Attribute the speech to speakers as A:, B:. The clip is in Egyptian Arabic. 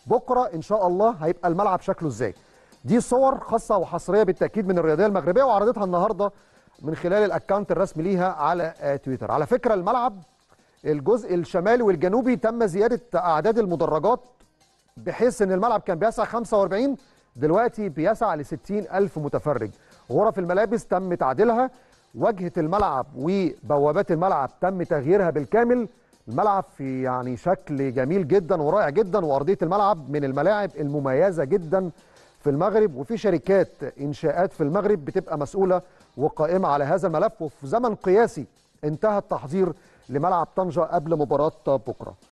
A: بكره ان شاء الله هيبقى الملعب شكله ازاي دي صور خاصه وحصريه بالتاكيد من الرياضيه المغربيه وعرضتها النهارده من خلال الاكونت الرسمي ليها على آه، تويتر على فكره الملعب الجزء الشمالي والجنوبي تم زياده اعداد المدرجات بحيث ان الملعب كان بيسع 45 دلوقتي بيسع ل 60 الف متفرج غرف الملابس تم تعديلها واجهه الملعب وبوابات الملعب تم تغييرها بالكامل الملعب في يعني شكل جميل جدا ورائع جدا وارضيه الملعب من الملاعب المميزه جدا في المغرب وفي شركات انشاءات في المغرب بتبقى مسؤوله وقائمه على هذا الملف وفي زمن قياسي انتهى التحضير لملعب طنجه قبل مباراه بكره